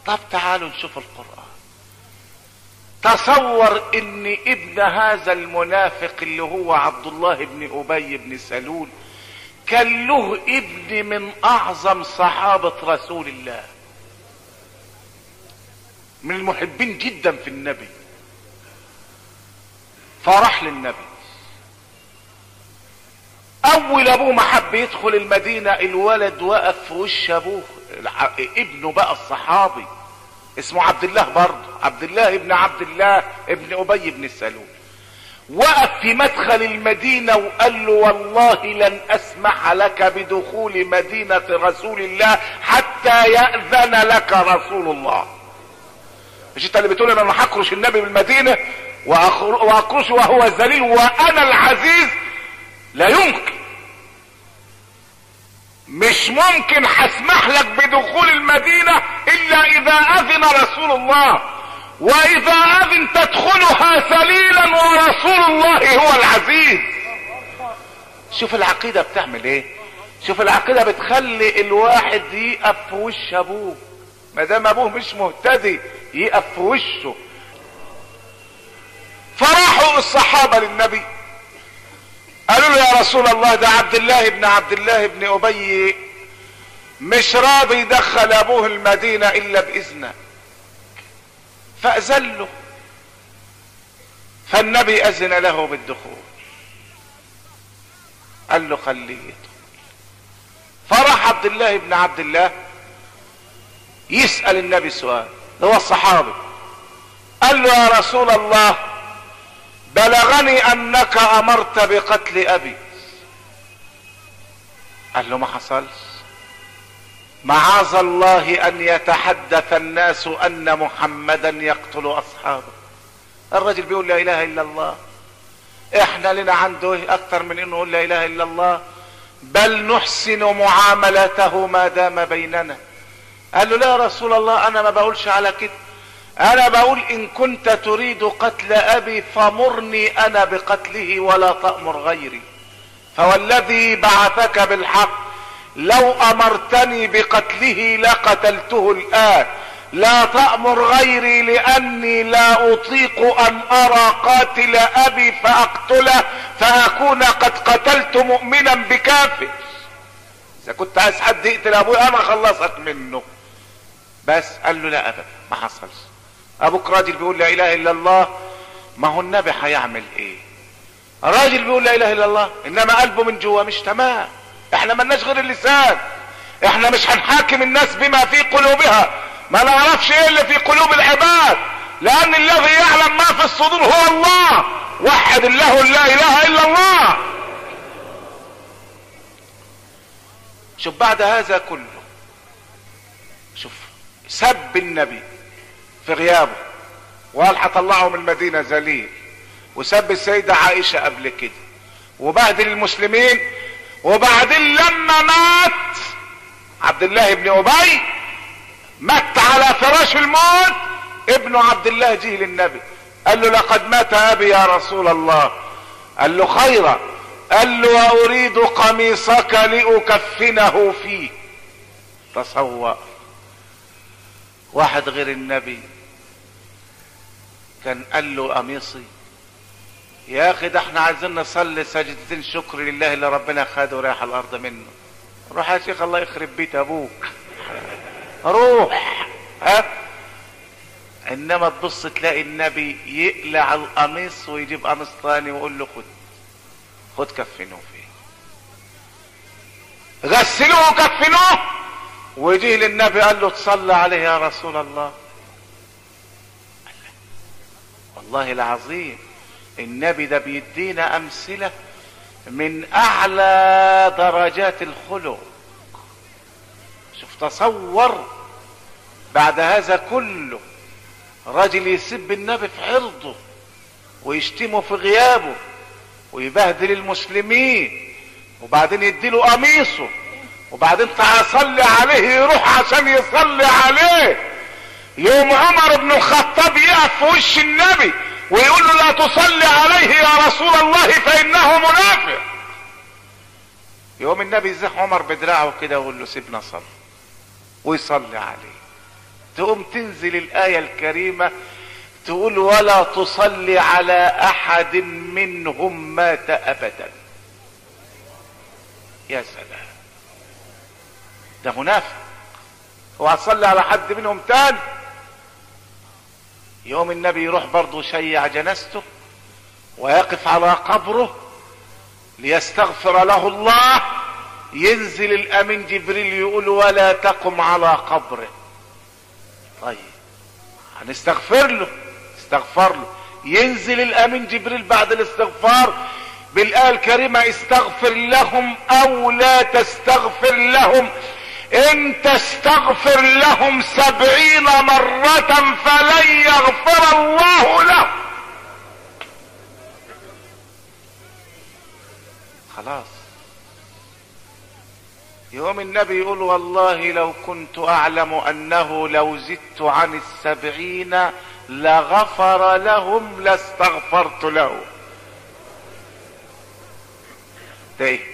طب تعالوا نشوف القرآن تصور ان ابن هذا المنافق اللي هو عبد الله بن ابي بن سلول كان له ابن من اعظم صحابة رسول الله من المحبين جدا في النبي فراح للنبي اول ابوه ما حب يدخل المدينة الولد وقف في وش ابوه ابنه بقى الصحابي اسمه عبد الله برضه عبد الله ابن عبد الله ابن ابي بن سلول وقف في مدخل المدينة وقال له والله لن اسمح لك بدخول مدينة رسول الله حتى يأذن لك رسول الله مش انت اللي بتقول انا هكرش النبي بالمدينة واكرشه وهو ذليل وانا العزيز لا يمكن مش ممكن هسمح لك بدخول المدينة الا اذا اذن رسول الله واذا اذن تدخلها ذليلا ورسول الله هو العزيز شوف العقيدة بتعمل ايه شوف العقيدة بتخلي الواحد يقف في وش ابوه ما دام ابوه مش مهتدي يقف في وشه فراحوا الصحابة للنبي قالوا له يا رسول الله ده عبد الله ابن عبد الله ابن ابي مش راضي يدخل ابوه المدينة الا باذنه فاذن له فالنبي اذن له بالدخول قال له خليه يدخل فراح عبد الله ابن عبد الله يسأل النبي سؤال هو الصحابي قال له يا رسول الله بلغني انك امرت بقتل ابي قال له ما حصلش معاذ الله ان يتحدث الناس ان محمدا يقتل اصحابه الرجل بيقول لا اله الا الله احنا لنا عنده ايه اكتر من انه يقول لا اله الا الله بل نحسن معاملته ما دام بيننا قال له لا يا رسول الله انا ما بقولش على كده انا بقول ان كنت تريد قتل ابي فمرني انا بقتله ولا تأمر غيري فوالذي بعثك بالحق لو امرتني بقتله لقتلته الان لا تأمر غيري لاني لا اطيق ان ارى قاتل ابي فاقتله فاكون قد قتلت مؤمنا بكافر اذا كنت عايز حد يقتل ابوي انا اخلصك منه بس قال له لا ابدا ما حصلش ابوك راجل بيقول لا اله الا الله ما هو النبي هيعمل ايه راجل بيقول لا اله الا الله انما قلبه من جوه مش تمام احنا ملناش غير اللسان احنا مش هنحاكم الناس بما في قلوبها ما نعرفش ايه اللي في قلوب العباد لان الذي يعلم ما في الصدور هو الله وحد الله لا اله الا الله شوف بعد هذا كله شوف سب النبي في غيابه وقال هطلعه من المدينة ذليل وسب السيدة عائشة قبل كده وبهدل المسلمين وبعدين لما مات عبد الله بن ابي مات على فراش الموت ابنه عبد الله جه للنبي قال له لقد مات ابي يا رسول الله قال له خيرا قال له واريد قميصك لاكفنه فيه تصور واحد غير النبي كان قال له قميصي يا اخي ده احنا عايزين نصلي سجدتين شكر لله اللي ربنا خده وريح الارض منه روح يا شيخ الله يخرب بيت ابوك روح ها انما تبص تلاقي النبي يقلع القميص ويجيب قميص ثاني ويقول له خد خد كفنوه فيه غسلوه وكفنوه ويجي للنبي قال له تصلى عليه يا رسول الله والله العظيم النبي ده بيدينا امثله من اعلى درجات الخلق شوف تصور بعد هذا كله راجل يسب النبي في عرضه ويشتمه في غيابه ويبهدل المسلمين وبعدين يديله قميصه وبعدين تعالى صلي عليه يروح عشان يصلي عليه يوم عمر بن الخطاب يقف في وش النبي ويقول له لا تصلي عليه يا رسول الله فانه منافق يوم النبي يزح عمر بدراعه كده ويقول له سيبنا صلي ويصلي عليه تقوم تنزل الآية الكريمة تقول ولا تصلي على أحد منهم مات أبدا يا سلام ده منافق هو هتصلي على حد منهم تاني يوم النبي يروح برضه شيع جنازته ويقف على قبره ليستغفر له الله ينزل الامين جبريل يقول ولا تقم على قبره طيب هنستغفر له استغفر له ينزل الامين جبريل بعد الاستغفار بالايه الكريمه استغفر لهم او لا تستغفر لهم ان تستغفر لهم سبعين مرة فلن يغفر الله لهم خلاص يوم النبي يقول والله لو كنت اعلم انه لو زدت عن السبعين لغفر لهم لاستغفرت له ده ايه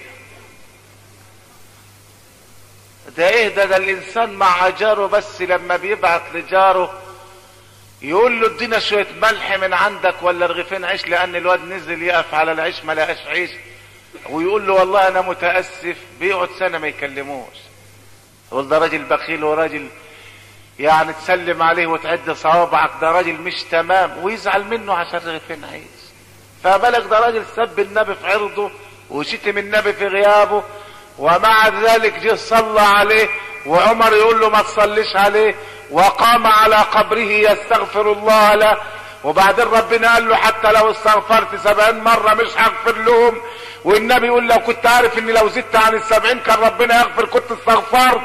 ده ايه ده ده الانسان مع جاره بس لما بيبعت لجاره يقول له ادينا شوية ملح من عندك ولا رغيفين عيش لان الواد نزل يقف على العيش ما لقاش عيش ويقول له والله انا متاسف بيقعد سنه ما يكلموش يقول ده راجل بخيل وراجل يعني تسلم عليه وتعد صوابعك ده راجل مش تمام ويزعل منه عشان رغيفين عيش فبالك ده راجل سب النبي في عرضه وشتم النبي في غيابه ومع ذلك جه صلى عليه وعمر يقول له ما تصليش عليه وقام على قبره يستغفر الله له وبعدين ربنا قال له حتى لو استغفرت سبعين مرة مش هغفر لهم والنبي يقول لو كنت عارف اني لو زدت عن السبعين كان ربنا يغفر كنت استغفرت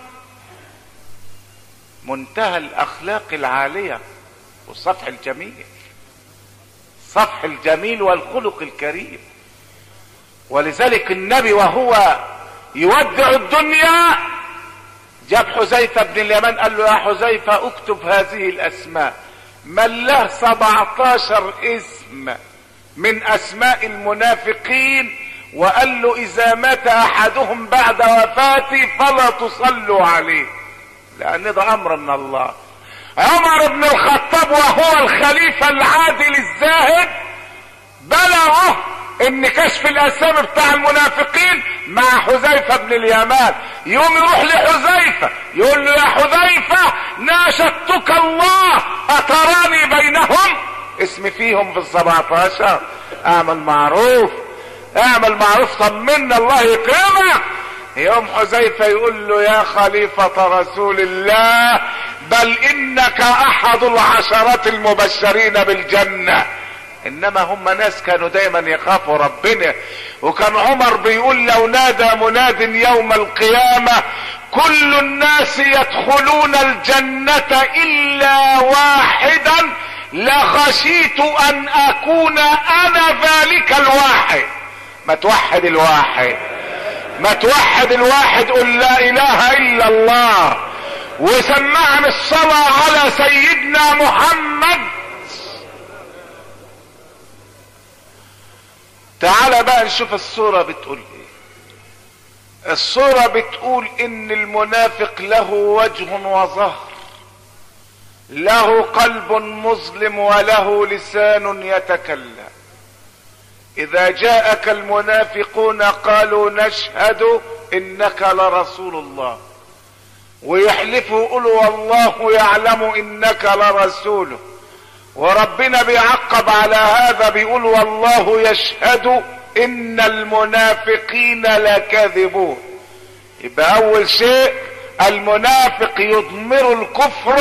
منتهى الاخلاق العالية والصفح الجميل الصفح الجميل والخلق الكريم ولذلك النبي وهو يودع الدنيا جاب حذيفة بن اليمان قال له يا حذيفة اكتب هذه الاسماء من له 17 اسم من اسماء المنافقين وقال له اذا مات احدهم بعد وفاتي فلا تصلوا عليه لان ده امر من الله عمر بن الخطاب وهو الخليفة العادل الزاهد بلغه ان كشف الاسامي بتاع المنافقين مع حذيفة بن اليمان يوم يروح لحذيفة يقول له يا حذيفة ناشدتك الله اتراني بينهم اسم فيهم في السبعتاشر اعمل معروف اعمل معروف طمنا الله يكرمك يوم حذيفة يقول له يا خليفة رسول الله بل انك احد العشرات المبشرين بالجنة انما هم ناس كانوا دايما يخافوا ربنا وكان عمر بيقول لو نادى مناد يوم القيامة كل الناس يدخلون الجنة الا واحدا لخشيت ان اكون انا ذلك الواحد ما توحد الواحد ما توحد الواحد قل لا اله الا الله وسمعنا الصلاة على سيدنا محمد تعال بقى نشوف الصورة بتقول ايه الصورة بتقول ان المنافق له وجه وظهر له قلب مظلم وله لسان يتكلم اذا جاءك المنافقون قالوا نشهد انك لرسول الله ويحلفوا يقولوا والله يعلم انك لرسوله وربنا بيعقب على هذا بيقول والله يشهد ان المنافقين لكاذبون يبقى اول شيء المنافق يضمر الكفر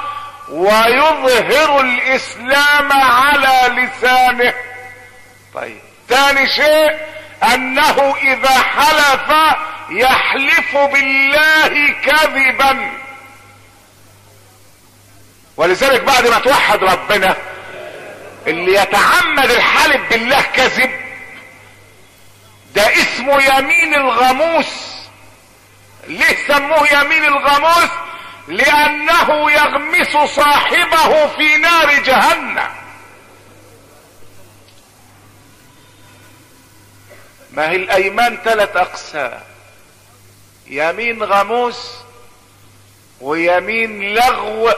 ويظهر الاسلام على لسانه طيب ثاني شيء انه اذا حلف يحلف بالله كذبا ولذلك بعد ما توحد ربنا اللي يتعمد الحلف بالله كذب ده اسمه يمين الغموس ليه سموه يمين الغموس لانه يغمس صاحبه في نار جهنم ما هي الايمان ثلاث اقسام يمين غموس ويمين لغو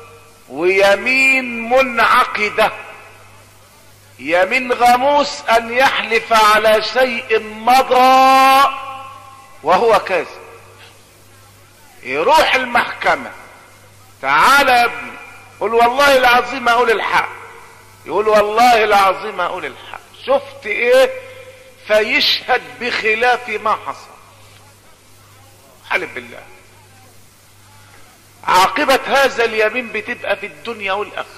ويمين منعقده يمين غموس ان يحلف على شيء مضى وهو كاذب يروح المحكمة تعالى يا ابني قول والله العظيم اقول الحق يقول والله العظيم اقول الحق شفت ايه فيشهد بخلاف ما حصل حلف بالله عاقبة هذا اليمين بتبقى في الدنيا والاخرة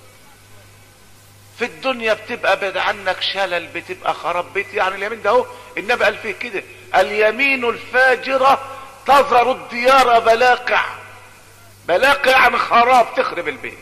في الدنيا بتبقى بعد عنك شلل بتبقى خراب بيت يعني اليمين ده اهو النبي قال فيه كده اليمين الفاجرة تظهر الديار بلاقع بلاقع عن خراب تخرب البيت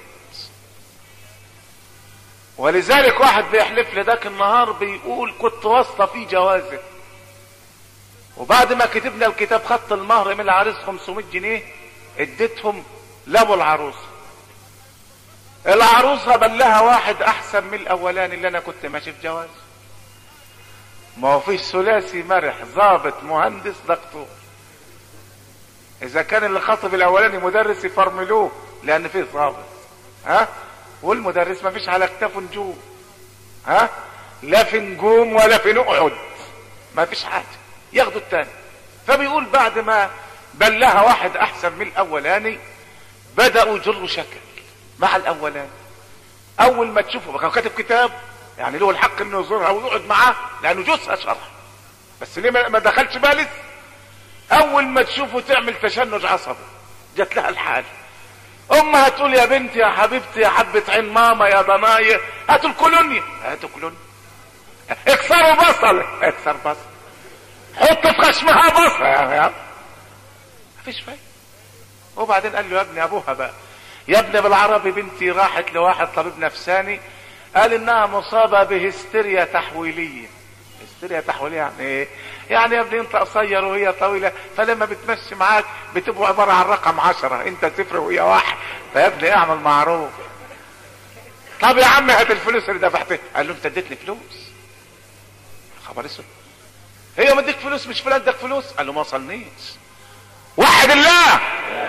ولذلك واحد بيحلف لي ذاك النهار بيقول كنت واسطة في جوازه وبعد ما كتبنا الكتاب خط المهر من العريس 500 جنيه اديتهم لابو العروسه العروسة بلها واحد احسن من الاولاني اللي انا كنت ماشي في جواز ما هو فيش ثلاثي مرح ضابط مهندس دكتور اذا كان اللي خاطب الاولاني مدرس يفرملوه لان فيه ضابط ها والمدرس ما فيش على كتافه نجوم ها لا في نجوم ولا في نقعد ما فيش حاجه ياخدوا التاني فبيقول بعد ما بلها واحد احسن من الاولاني بداوا يجروا شكل مع الاولاني اول ما تشوفه كان كاتب كتاب يعني له الحق انه يزورها ويقعد معاه لانه جزء شرح بس ليه ما دخلش بقى لسه اول ما تشوفه تعمل تشنج عصبي جات لها الحال امها هتقول يا بنتي يا حبيبتي يا حبة عين ماما يا ضنايا هاتوا الكولونيا هاتوا كولونيا اكسروا بصل اكسر بصل حط في خشمها بصل يا مفيش فايدة وبعدين قال له يا ابني ابوها بقى يا ابني بالعربي بنتي راحت لواحد طبيب نفساني قال انها مصابة بهستيريا تحويلية هستيريا تحويلية يعني ايه يعني يا ابني انت قصير وهي طويلة فلما بتمشي معاك بتبقوا عبارة عن رقم عشرة انت صفر وهي واحد فيا ابني اعمل معروف طب يا عم هات الفلوس اللي دفعتها قال له انت اديتني فلوس خبر اسود هي مديك فلوس مش فلان ادك فلوس قال له ما وصلنيش وحد الله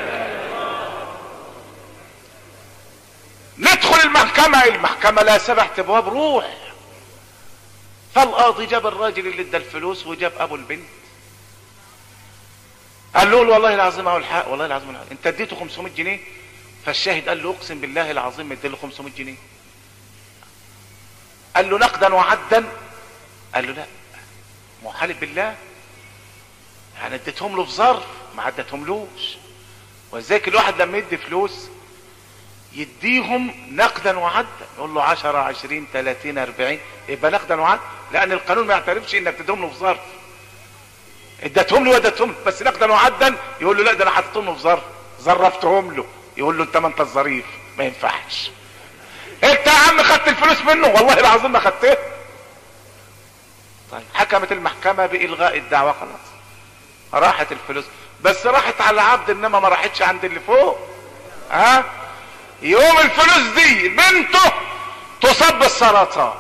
ندخل المحكمة المحكمة لا سبع ابواب روح فالقاضي جاب الراجل اللي ادى الفلوس وجاب ابو البنت قال له والله العظيم اهو الحق والله العظيم الحق. انت اديته 500 جنيه فالشاهد قال له اقسم بالله العظيم اديله 500 جنيه قال له نقدا وعدا قال له لا محالف بالله يعني اديتهم له في ظرف ما اديتهم لوش ولذلك الواحد لما يدي فلوس يديهم نقدا وعدا يقول له 10 20 30 40 يبقى نقدا وعدا لان القانون ما يعترفش انك تديهم له في ظرف اديتهم له واديتهم بس نقدا وعدا يقول له لا ده انا حطيتهم له في ظرف ظرفتهم له يقول له انت ما انت الظريف ما ينفعش انت يا عم خدت الفلوس منه والله العظيم ما خدتها طيب حكمت المحكمة بإلغاء الدعوة خلاص راحت الفلوس بس راحت على العبد انما ما راحتش عند اللي فوق ها يوم الفلوس دي بنته تصاب بالسرطان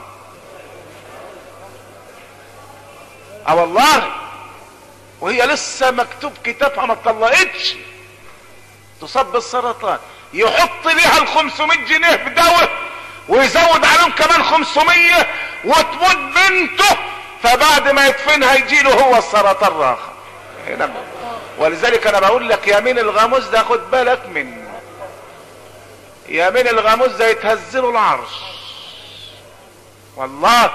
اه والله وهي لسه مكتوب كتابها ما طلقتش تصاب بالسرطان يحط ليها ال 500 جنيه في دواء ويزود عليهم كمان 500 وتموت بنته فبعد ما يدفنها يجي له هو السرطان راخر هنا ولذلك انا بقول لك يمين الغاموس ده خد بالك منه يمين الغاموس ده يتهزله العرش والله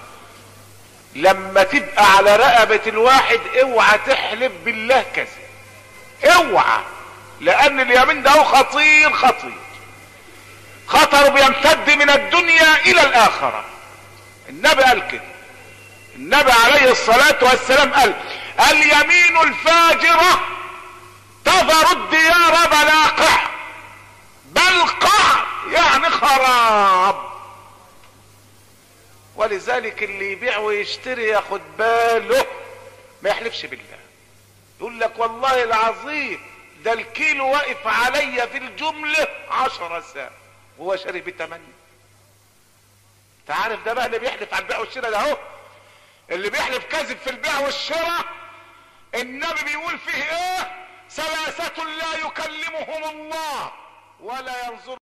لما تبقى على رقبة الواحد اوعى تحلف بالله كذا اوعى لان اليمين ده خطير خطير خطر بيمتد من الدنيا الى الاخرة النبي قال كده النبي عليه الصلاة والسلام قال اليمين الفاجرة تذر الديار بلاقع بلقع يعني خراب ولذلك اللي يبيع ويشتري ياخد باله ما يحلفش بالله يقول لك والله العظيم ده الكيلو واقف عليا في الجملة عشرة ساعة وهو شاري بثمانية انت عارف ده بقى اللي بيحلف على البيع والشراء ده اهو اللي بيحلف كذب في البيع والشراء النبي بيقول فيه ايه ثلاثة لا يكلمهم يرحمهم الله ولا ينظر